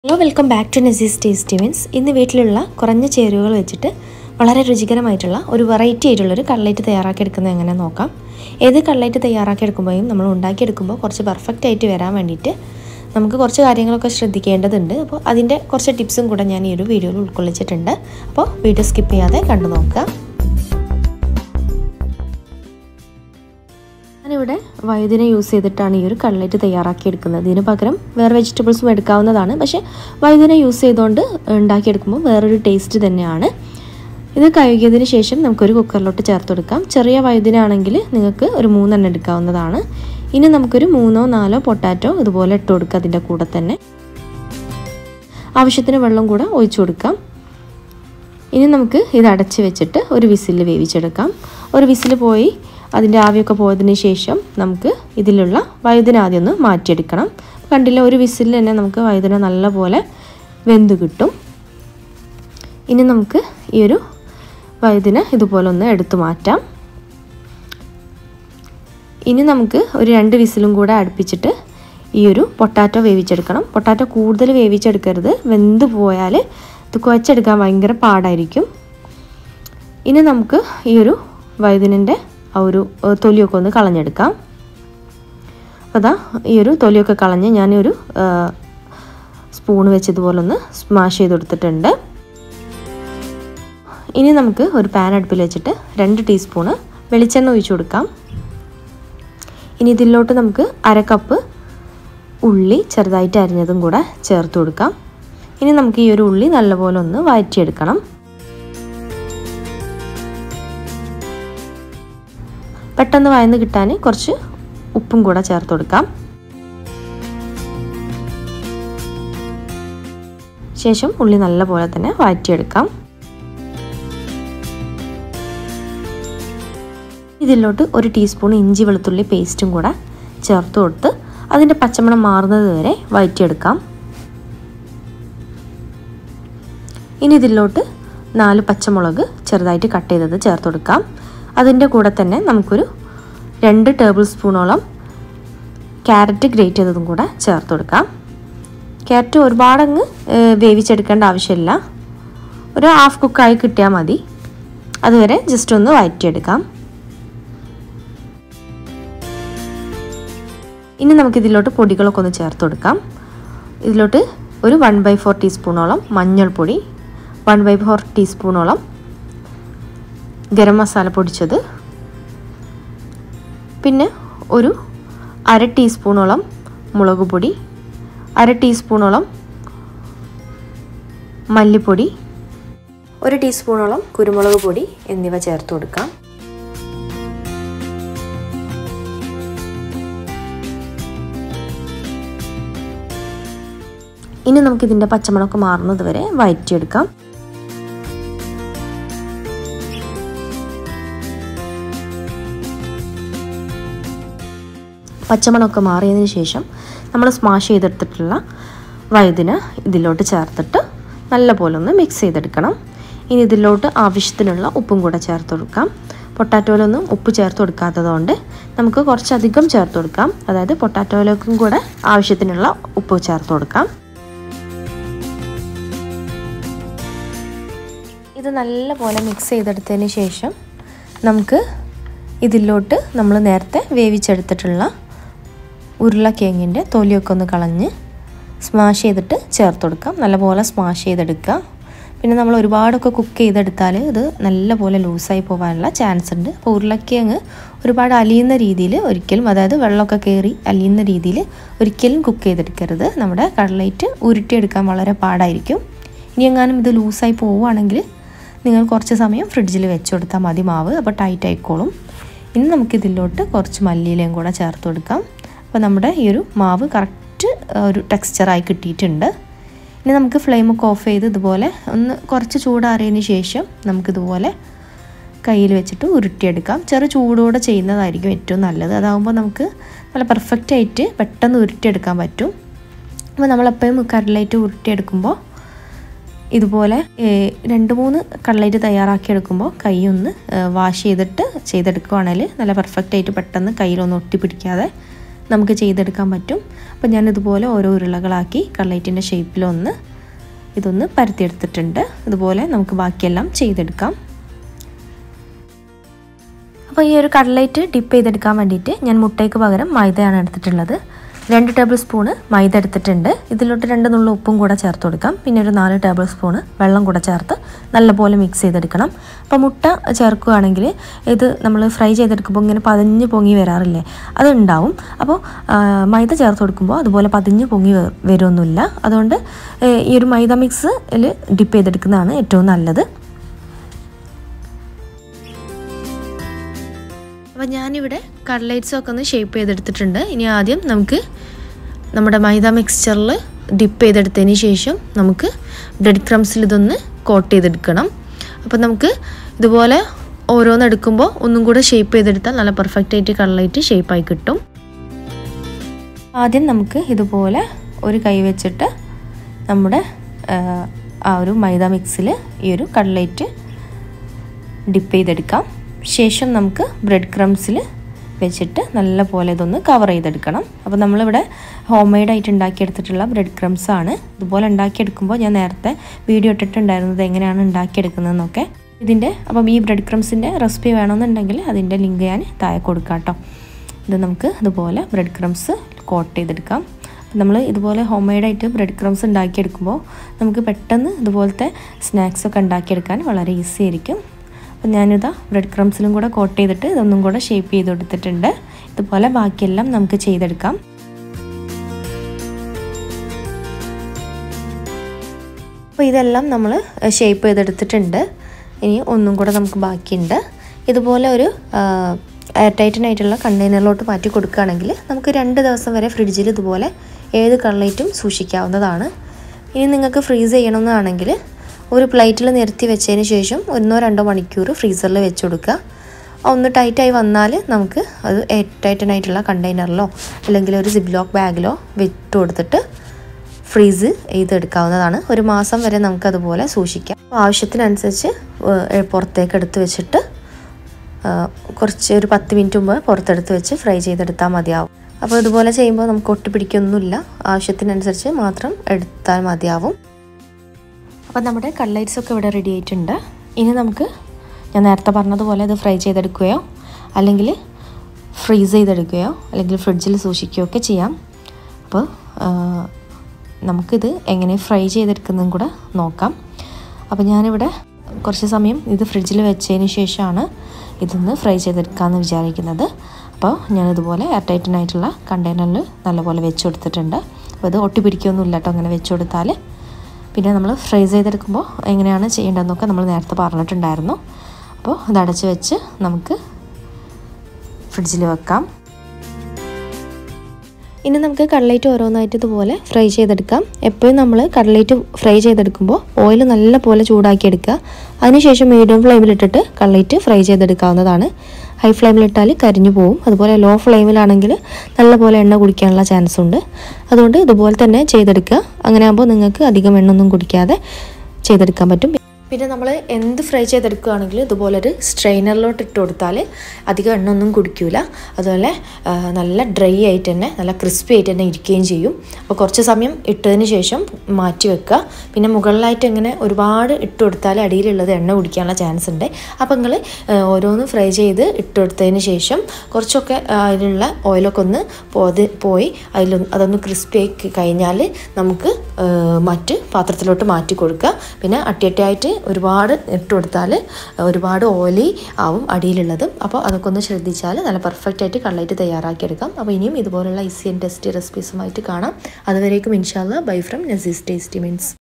hello welcome back to Nazees tasty means ഇന്ന് വീട്ടിലുള്ള കുറഞ്ഞ ചേരുവകൾ വെച്ചിട്ട് വളരെ രുചികരമായിട്ടുള്ള ഒരു വെറൈറ്റി ആയിട്ടുള്ളൊരു കട്ട്ലേറ്റ് തയ്യാറാക്കിയെടുക്കുന്നത് എങ്ങനെ നോക്കാം ഏത് കട്ട്ലേറ്റ് തയ്യാറാക്കിയെടുക്കുമ്പോഴും നമ്മൾ ഉണ്ടാക്കിയെടുക്കുമ്പോൾ കുറച്ച് പെർഫെക്റ്റ് ആയിട്ട് വരാൻ വേണ്ടിയിട്ട് നമുക്ക് കുറച്ച് കാര്യങ്ങളൊക്കെ ശ്രദ്ധിക്കേണ്ടതുണ്ട് അപ്പോൾ അതിൻ്റെ കുറച്ച് ടിപ്സും കൂടെ ഞാൻ ഈ ഒരു വീഡിയോയിൽ ഉൾക്കൊള്ളിച്ചിട്ടുണ്ട് അപ്പോൾ വീഡിയോ സ്കിപ്പ് ചെയ്യാതെ കണ്ടു നോക്കുക ഞാനിവിടെ വഴുതിന യൂസ് ചെയ്തിട്ടാണ് ഈ ഒരു കട്ട്ലറ്റ് തയ്യാറാക്കി എടുക്കുന്നത് ഇതിന് പകരം വേറെ വെജിറ്റബിൾസും എടുക്കാവുന്നതാണ് പക്ഷേ വഴുതിന യൂസ് ചെയ്തുകൊണ്ട് ഉണ്ടാക്കിയെടുക്കുമ്പോൾ വേറൊരു ടേസ്റ്റ് തന്നെയാണ് ഇത് കഴുകിയതിന് ശേഷം നമുക്കൊരു കുക്കറിലോട്ട് ചേർത്ത് കൊടുക്കാം ചെറിയ വഴുതിന ആണെങ്കിൽ നിങ്ങൾക്ക് ഒരു മൂന്നെണ്ണം എടുക്കാവുന്നതാണ് ഇനി നമുക്കൊരു മൂന്നോ നാലോ പൊട്ടാറ്റോ ഇതുപോലെ ഇട്ട് കൊടുക്കുക അതിൻ്റെ കൂടെ തന്നെ ആവശ്യത്തിന് വെള്ളം കൂടെ ഒഴിച്ചു കൊടുക്കാം ഇനി നമുക്ക് ഇത് അടച്ച് വെച്ചിട്ട് ഒരു വിസിൽ വേവിച്ചെടുക്കാം ഒരു വിസിൽ പോയി അതിൻ്റെ ആവിയൊക്കെ പോയതിന് ശേഷം നമുക്ക് ഇതിലുള്ള വഴുതിന ആദ്യം ഒന്ന് മാറ്റിയെടുക്കണം കണ്ടില്ല ഒരു വിസിലിൽ തന്നെ നമുക്ക് വഴുതിന നല്ലപോലെ വെന്ത് കിട്ടും ഇനി നമുക്ക് ഈ ഒരു വഴുതിന ഇതുപോലെ ഒന്ന് എടുത്തു മാറ്റാം ഇനി നമുക്ക് ഒരു രണ്ട് വിസിലും കൂടെ അടുപ്പിച്ചിട്ട് ഈ ഒരു പൊട്ടാറ്റോ വേവിച്ചെടുക്കണം പൊട്ടാറ്റോ കൂടുതൽ വേവിച്ചെടുക്കരുത് വെന്ത് പോയാൽ ഇത് കുഴച്ചെടുക്കാൻ ഭയങ്കര പാടായിരിക്കും ഇനി നമുക്ക് ഈ ഒരു വഴുതിനൻ്റെ ആ ഒരു തൊലിയൊക്കെ ഒന്ന് കളഞ്ഞെടുക്കാം അതാ ഈ ഒരു തൊലിയൊക്കെ കളഞ്ഞ് ഞാനൊരു സ്പൂൺ വെച്ച് ഇതുപോലെ ഒന്ന് സ്മാഷ് ചെയ്ത് കൊടുത്തിട്ടുണ്ട് ഇനി നമുക്ക് ഒരു പാൻ അടുപ്പിൽ വെച്ചിട്ട് രണ്ട് ടീസ്പൂണ് വെളിച്ചെണ്ണ ഒഴിച്ചു കൊടുക്കാം ഇനി ഇതിലോട്ട് നമുക്ക് അര കപ്പ് ഉള്ളി ചെറുതായിട്ട് അരിഞ്ഞതും കൂടെ ചേർത്ത് കൊടുക്കാം ഇനി നമുക്ക് ഈ ഒരു ഉള്ളി നല്ലപോലെ ഒന്ന് വഴറ്റിയെടുക്കണം പെട്ടെന്ന് വയന്ന് കിട്ടാൻ കുറച്ച് ഉപ്പും കൂടെ ചേർത്ത് കൊടുക്കാം ശേഷം ഉള്ളി നല്ലപോലെ തന്നെ വഴറ്റിയെടുക്കാം ഇതിലോട്ട് ഒരു ടീസ്പൂൺ ഇഞ്ചി വെളുത്തുള്ളി പേസ്റ്റും കൂടെ ചേർത്ത് കൊടുത്ത് അതിൻ്റെ പച്ചമണം മാറുന്നത് വരെ വഴറ്റിയെടുക്കാം ഇനി ഇതിലോട്ട് നാല് പച്ചമുളക് ചെറുതായിട്ട് കട്ട് ചെയ്തത് ചേർത്ത് കൊടുക്കാം അതിൻ്റെ കൂടെ തന്നെ നമുക്കൊരു രണ്ട് ടേബിൾ സ്പൂണോളം ക്യാരറ്റ് ഗ്രേറ്റ് ചെയ്തതും കൂടെ ചേർത്ത് കൊടുക്കാം ക്യാരറ്റ് ഒരുപാടങ്ങ് വേവിച്ചെടുക്കേണ്ട ആവശ്യമില്ല ഒരു ഹാഫ് കുക്കായി കിട്ടിയാൽ മതി അതുവരെ ജസ്റ്റ് ഒന്ന് വഴറ്റിയെടുക്കാം ഇനി നമുക്ക് ഇതിലോട്ട് പൊടികളൊക്കെ ഒന്ന് ചേർത്ത് കൊടുക്കാം ഇതിലോട്ട് ഒരു വൺ ബൈ ഫോർ ടീസ്പൂണോളം മഞ്ഞൾപ്പൊടി വൺ ബൈ ഫോർ ടീസ്പൂണോളം ഗരം മസാല പൊടിച്ചത് പിന്നെ ഒരു അര ടീസ്പൂണോളം മുളക് പൊടി അര ടീസ്പൂണോളം മല്ലിപ്പൊടി ഒരു ടീസ്പൂണോളം കുരുമുളക് പൊടി എന്നിവ ചേർത്ത് കൊടുക്കാം ഇനി നമുക്കിതിൻ്റെ പച്ചമുളക് മാറുന്നത് വരെ വഴറ്റിയെടുക്കാം പച്ചമണമൊക്കെ മാറിയതിന് ശേഷം നമ്മൾ സ്മാഷ് ചെയ്തെടുത്തിട്ടുള്ള വഴുതിന ഇതിലോട്ട് ചേർത്തിട്ട് നല്ലപോലെ ഒന്ന് മിക്സ് ചെയ്തെടുക്കണം ഇനി ഇതിലോട്ട് ആവശ്യത്തിനുള്ള ഉപ്പും കൂടെ ചേർത്ത് കൊടുക്കാം പൊട്ടാറ്റോയിലൊന്നും ഉപ്പ് ചേർത്ത് കൊടുക്കാത്തതുകൊണ്ട് നമുക്ക് കുറച്ചധികം ചേർത്ത് കൊടുക്കാം അതായത് പൊട്ടാറ്റോയിലേക്കും കൂടെ ആവശ്യത്തിനുള്ള ഉപ്പ് ചേർത്ത് കൊടുക്കാം ഇത് നല്ലപോലെ മിക്സ് ചെയ്തെടുത്തതിന് ശേഷം നമുക്ക് ഇതിലോട്ട് നമ്മൾ നേരത്തെ വേവിച്ചെടുത്തിട്ടുള്ള ഉരുളക്കിഴങ്ങിൻ്റെ തൊലിയൊക്കെ ഒന്ന് കളഞ്ഞ് സ്മാഷ് ചെയ്തിട്ട് ചേർത്ത് കൊടുക്കാം നല്ലപോലെ സ്മാഷ് ചെയ്തെടുക്കുക പിന്നെ നമ്മൾ ഒരുപാടൊക്കെ കുക്ക് ചെയ്തെടുത്താൽ ഇത് നല്ലപോലെ ലൂസായി പോകാനുള്ള ചാൻസ് ഉണ്ട് അപ്പോൾ ഉരുളക്കിഴങ്ങ് ഒരുപാട് അലിയുന്ന രീതിയിൽ ഒരിക്കലും അതായത് വെള്ളമൊക്കെ കയറി അലിയുന്ന രീതിയിൽ ഒരിക്കലും കുക്ക് ചെയ്തെടുക്കരുത് നമ്മുടെ കട്ലേറ്റ് ഉരുട്ടിയെടുക്കാൻ വളരെ പാടായിരിക്കും ഇനി എങ്ങാനും ഇത് ലൂസായി പോവുകയാണെങ്കിൽ നിങ്ങൾ കുറച്ച് സമയം ഫ്രിഡ്ജിൽ വെച്ച് കൊടുത്താൽ മതി മാവ് അപ്പോൾ ടൈറ്റ് ആയിക്കോളും ഇനി നമുക്കിതിലോട്ട് കുറച്ച് മല്ലിയിലയും കൂടെ ചേർത്ത് കൊടുക്കാം അപ്പോൾ നമ്മുടെ ഈ ഒരു മാവ് കറക്റ്റ് ഒരു ടെക്സ്ചറായി കിട്ടിയിട്ടുണ്ട് ഇനി നമുക്ക് ഫ്ലെയിമൊക്കെ ഓഫ് ചെയ്ത് ഇതുപോലെ ഒന്ന് കുറച്ച് ചൂടാറിയതിന് ശേഷം നമുക്കിതുപോലെ കയ്യിൽ വെച്ചിട്ട് ഉരുട്ടിയെടുക്കാം ചെറു ചൂടോടെ ചെയ്യുന്നതായിരിക്കും ഏറ്റവും നല്ലത് അതാകുമ്പോൾ നമുക്ക് നല്ല പെർഫെക്റ്റ് ആയിട്ട് പെട്ടെന്ന് ഉരുട്ടിയെടുക്കാൻ പറ്റും അപ്പോൾ നമ്മളെപ്പോഴും കടലൈറ്റ് ഉരുട്ടിയെടുക്കുമ്പോൾ ഇതുപോലെ രണ്ട് മൂന്ന് കട്ട്ലേറ്റ് തയ്യാറാക്കിയെടുക്കുമ്പോൾ കൈ ഒന്ന് വാഷ് ചെയ്തിട്ട് ചെയ്തെടുക്കുകയാണെങ്കിൽ നല്ല പെർഫെക്റ്റ് ആയിട്ട് പെട്ടെന്ന് കയ്യിലൊന്നും ഒട്ടിപ്പിടിക്കാതെ നമുക്ക് ചെയ്തെടുക്കാൻ പറ്റും അപ്പോൾ ഞാൻ ഇതുപോലെ ഓരോ ഉരുളകളാക്കി കട്ട്ലൈറ്റിൻ്റെ ഷേപ്പിലൊന്ന് ഇതൊന്ന് പരത്തിയെടുത്തിട്ടുണ്ട് ഇതുപോലെ നമുക്ക് ബാക്കിയെല്ലാം ചെയ്തെടുക്കാം അപ്പോൾ ഈ ഒരു കട്ട്ലൈറ്റ് ഡിപ്പ് ചെയ്തെടുക്കാൻ വേണ്ടിയിട്ട് ഞാൻ മുട്ടയ്ക്ക് പകരം മൈദയാണ് എടുത്തിട്ടുള്ളത് രണ്ട് ടേബിൾ സ്പൂണ് മൈദ എടുത്തിട്ടുണ്ട് ഇതിലോട്ട് രണ്ട് നുള്ള ഉപ്പും കൂടെ ചേർത്ത് കൊടുക്കാം പിന്നെ ഒരു നാല് ടേബിൾ സ്പൂണ് വെള്ളം കൂടെ ചേർത്ത് നല്ലപോലെ മിക്സ് ചെയ്തെടുക്കണം അപ്പോൾ മുട്ട ചേർക്കുകയാണെങ്കിൽ ഇത് നമ്മൾ ഫ്രൈ ചെയ്തെടുക്കുമ്പോൾ ഇങ്ങനെ പതിഞ്ഞ് പൊങ്ങി വരാറില്ലേ അത് ഉണ്ടാവും അപ്പോൾ മൈദ ചേർത്ത് കൊടുക്കുമ്പോൾ അതുപോലെ പതിഞ്ഞ് പൊങ്ങി വരുമൊന്നുമില്ല അതുകൊണ്ട് ഈ ഒരു മൈദ മിക്സിൽ ഡിപ്പ് ചെയ്തെടുക്കുന്നതാണ് ഏറ്റവും നല്ലത് അപ്പോൾ ഞാനിവിടെ കട്ട്ലൈറ്റ്സ് ഒക്കെ ഒന്ന് ഷേപ്പ് ചെയ്തെടുത്തിട്ടുണ്ട് ഇനി ആദ്യം നമുക്ക് നമ്മുടെ മൈദ മിക്സ്ചറിൽ ഡിപ്പ് ചെയ്തെടുത്തതിന് ശേഷം നമുക്ക് ബ്രെഡ് ക്രംസിൽ ഇതൊന്ന് കോട്ട് ചെയ്തെടുക്കണം അപ്പോൾ നമുക്ക് ഇതുപോലെ ഓരോന്ന് എടുക്കുമ്പോൾ ഒന്നും കൂടെ ഷേപ്പ് ചെയ്തെടുത്താൽ നല്ല പെർഫെക്റ്റ് ആയിട്ട് കട്ട്ലൈറ്റ് ഷേപ്പായി കിട്ടും ആദ്യം നമുക്ക് ഇതുപോലെ ഒരു കൈ വെച്ചിട്ട് നമ്മുടെ ആ ഒരു മൈദ മിക്സിൽ ഈ ഒരു കട്ട്ലൈറ്റ് ഡിപ്പ് ചെയ്തെടുക്കാം ശേഷം നമുക്ക് ബ്രെഡ് ക്രംസിൽ വെച്ചിട്ട് നല്ല പോലെ ഇതൊന്ന് കവർ ചെയ്തെടുക്കണം അപ്പോൾ നമ്മളിവിടെ ഹോം മെയ്ഡായിട്ട് ഉണ്ടാക്കിയെടുത്തിട്ടുള്ള ബ്രെഡ് ക്രംസ് ആണ് ഇതുപോലെ ഉണ്ടാക്കിയെടുക്കുമ്പോൾ ഞാൻ നേരത്തെ വീഡിയോ ഇട്ടിട്ടുണ്ടായിരുന്നത് എങ്ങനെയാണ് ഉണ്ടാക്കിയെടുക്കുന്നതെന്നൊക്കെ ഇതിൻ്റെ അപ്പം ഈ ബ്രെഡ് ക്രംസിൻ്റെ റെസിപ്പി വേണമെന്നുണ്ടെങ്കിൽ അതിൻ്റെ ലിങ്ക് ഞാൻ താഴെ കൊടുക്കാം കേട്ടോ ഇത് നമുക്ക് ഇതുപോലെ ബ്രെഡ് ക്രംസ് കോട്ട് ചെയ്തെടുക്കാം നമ്മൾ ഇതുപോലെ ഹോം മെയ്ഡായിട്ട് ബ്രെഡ് ക്രംസ് ഉണ്ടാക്കിയെടുക്കുമ്പോൾ നമുക്ക് പെട്ടെന്ന് ഇതുപോലത്തെ സ്നാക്സൊക്കെ ഉണ്ടാക്കിയെടുക്കാൻ വളരെ ഈസി ആയിരിക്കും അപ്പം ഞാനിതാ ബ്രെഡ് ക്രംസിലും കൂടെ കോട്ട് ചെയ്തിട്ട് ഇതൊന്നും കൂടെ ഷേപ്പ് ചെയ്ത് കൊടുത്തിട്ടുണ്ട് ഇതുപോലെ ബാക്കിയെല്ലാം നമുക്ക് ചെയ്തെടുക്കാം അപ്പോൾ ഇതെല്ലാം നമ്മൾ ഷേപ്പ് ചെയ്തെടുത്തിട്ടുണ്ട് ഇനി ഒന്നും കൂടെ നമുക്ക് ബാക്കിയുണ്ട് ഇതുപോലെ ഒരു എയർ ടൈറ്റനായിട്ടുള്ള കണ്ടെയ്നറിലോട്ട് മാറ്റി കൊടുക്കുകയാണെങ്കിൽ നമുക്ക് രണ്ട് ദിവസം വരെ ഫ്രിഡ്ജിൽ ഇതുപോലെ ഏത് കട്ട്ലേറ്റും സൂക്ഷിക്കാവുന്നതാണ് ഇനി നിങ്ങൾക്ക് ഫ്രീസ് ചെയ്യണമെന്നാണെങ്കിൽ ഒരു പ്ലേറ്റിൽ നിരത്തി വെച്ചതിന് ശേഷം ഒന്നോ രണ്ടോ മണിക്കൂർ ഫ്രീസറിൽ വെച്ച് കൊടുക്കുക ഒന്ന് ടൈറ്റായി വന്നാൽ നമുക്ക് അത് എയർ ടൈറ്റനായിട്ടുള്ള കണ്ടെയ്നറിലോ അല്ലെങ്കിൽ ഒരു സിബ്ലോക്ക് ബാഗിലോ വിട്ട് കൊടുത്തിട്ട് ഫ്രീസ് ചെയ്തെടുക്കാവുന്നതാണ് ഒരു മാസം വരെ നമുക്കതുപോലെ സൂക്ഷിക്കാം ആവശ്യത്തിനനുസരിച്ച് പുറത്തേക്ക് എടുത്ത് വെച്ചിട്ട് കുറച്ച് ഒരു പത്ത് മിനിറ്റ് മുമ്പ് പുറത്തെടുത്ത് വെച്ച് ഫ്രൈ ചെയ്തെടുത്താൽ മതിയാവും അപ്പോൾ ഇതുപോലെ ചെയ്യുമ്പോൾ നമുക്ക് ഒട്ടിപ്പിടിക്കൊന്നുമില്ല ആവശ്യത്തിനനുസരിച്ച് മാത്രം എടുത്താൽ മതിയാവും അപ്പോൾ നമ്മുടെ കട്ട്ലൈറ്റ്സ് ഒക്കെ ഇവിടെ റെഡി ആയിട്ടുണ്ട് ഇനി നമുക്ക് ഞാൻ നേരത്തെ പറഞ്ഞതുപോലെ ഇത് ഫ്രൈ ചെയ്തെടുക്കുകയോ അല്ലെങ്കിൽ ഫ്രീസ് ചെയ്തെടുക്കുകയോ അല്ലെങ്കിൽ ഫ്രിഡ്ജിൽ സൂക്ഷിക്കുകയോ ഒക്കെ ചെയ്യാം അപ്പോൾ നമുക്കിത് എങ്ങനെ ഫ്രൈ ചെയ്തെടുക്കുന്നതും കൂടെ നോക്കാം അപ്പോൾ ഞാനിവിടെ കുറച്ച് സമയം ഇത് ഫ്രിഡ്ജിൽ വെച്ചതിന് ശേഷമാണ് ഇതൊന്ന് ഫ്രൈ ചെയ്തെടുക്കാമെന്ന് വിചാരിക്കുന്നത് അപ്പോൾ ഞാനിതുപോലെ എയർ ടൈറ്റനായിട്ടുള്ള കണ്ടെയ്നറിൽ നല്ലപോലെ വെച്ച് കൊടുത്തിട്ടുണ്ട് അപ്പോൾ ഇത് ഒട്ടിപ്പിടിക്കുകയൊന്നുമില്ല കേട്ടോ അങ്ങനെ വെച്ച് കൊടുത്താൽ പിന്നെ നമ്മൾ ഫ്രൈ ചെയ്തെടുക്കുമ്പോൾ എങ്ങനെയാണ് ചെയ്യേണ്ടതെന്നൊക്കെ നമ്മൾ നേരത്തെ പറഞ്ഞിട്ടുണ്ടായിരുന്നു അപ്പോൾ ഇത് അടച്ച് വെച്ച് നമുക്ക് ഫ്രിഡ്ജിൽ വെക്കാം ഇനി നമുക്ക് കട്ലേറ്റ് ഓരോന്നായിട്ട് ഇതുപോലെ ഫ്രൈ ചെയ്തെടുക്കാം എപ്പോഴും നമ്മൾ കട്ലേറ്റ് ഫ്രൈ ചെയ്തെടുക്കുമ്പോൾ ഓയിൽ നല്ല പോലെ ചൂടാക്കി എടുക്കുക അതിനുശേഷം മീഡിയം ഫ്ലെയിമിലിട്ടിട്ട് കട്ലേറ്റ് ഫ്രൈ ചെയ്തെടുക്കാവുന്നതാണ് ഹൈ ഫ്ലെയിമിലിട്ടാൽ കരിഞ്ഞു പോവും അതുപോലെ ലോ ഫ്ലെയിമിലാണെങ്കിൽ നല്ലപോലെ എണ്ണ കുടിക്കാനുള്ള ചാൻസ് ഉണ്ട് അതുകൊണ്ട് ഇതുപോലെ തന്നെ ചെയ്തെടുക്കുക അങ്ങനെ ആകുമ്പോൾ നിങ്ങൾക്ക് അധികം എണ്ണ ഒന്നും കുടിക്കാതെ ചെയ്തെടുക്കാൻ പറ്റും പിന്നെ നമ്മൾ എന്ത് ഫ്രൈ ചെയ്തെടുക്കുകയാണെങ്കിലും ഇതുപോലൊരു സ്ട്രെയിനറിലോട്ട് ഇട്ട് കൊടുത്താൽ അധികം എണ്ണ ഒന്നും കുടിക്കില്ല അതുപോലെ നല്ല ഡ്രൈ ആയിട്ട് തന്നെ നല്ല ക്രിസ്പി ആയിട്ട് തന്നെ ഇരിക്കുകയും ചെയ്യും അപ്പോൾ കുറച്ച് സമയം ഇട്ടതിന് ശേഷം മാറ്റി വെക്കുക പിന്നെ മുകളിലായിട്ട് ഇങ്ങനെ ഒരുപാട് ഇട്ട് കൊടുത്താൽ അടിയിലുള്ളത് എണ്ണ കുടിക്കാനുള്ള ചാൻസ് ഉണ്ട് അപ്പോൾ നിങ്ങൾ ഓരോന്ന് ഫ്രൈ ചെയ്ത് ഇട്ട് കൊടുത്തതിന് ശേഷം കുറച്ചൊക്കെ അതിലുള്ള ഓയിലൊക്കെ ഒന്ന് പോത് പോയി അതിൽ അതൊന്ന് ക്രിസ്പി ആയി കഴിഞ്ഞാൽ നമുക്ക് മറ്റ് പാത്രത്തിലോട്ട് മാറ്റി കൊടുക്കുക പിന്നെ അട്ടിയട്ടിയായിട്ട് ഒരുപാട് ഇട്ട് കൊടുത്താൽ ഒരുപാട് ഓലി ആവും അടിയിലുള്ളത് അപ്പോൾ അതൊക്കെ ഒന്ന് ശ്രദ്ധിച്ചാൽ നല്ല പെർഫെക്റ്റ് ആയിട്ട് കള്ളായിട്ട് തയ്യാറാക്കിയെടുക്കാം അപ്പോൾ ഇനിയും ഇതുപോലുള്ള ഈസി ആൻഡ് ടെസ്റ്റി റെസിപ്പീസുമായിട്ട് കാണാം അതുവരേക്കും ഇൻഷാല്ല bye from Nazees tasty means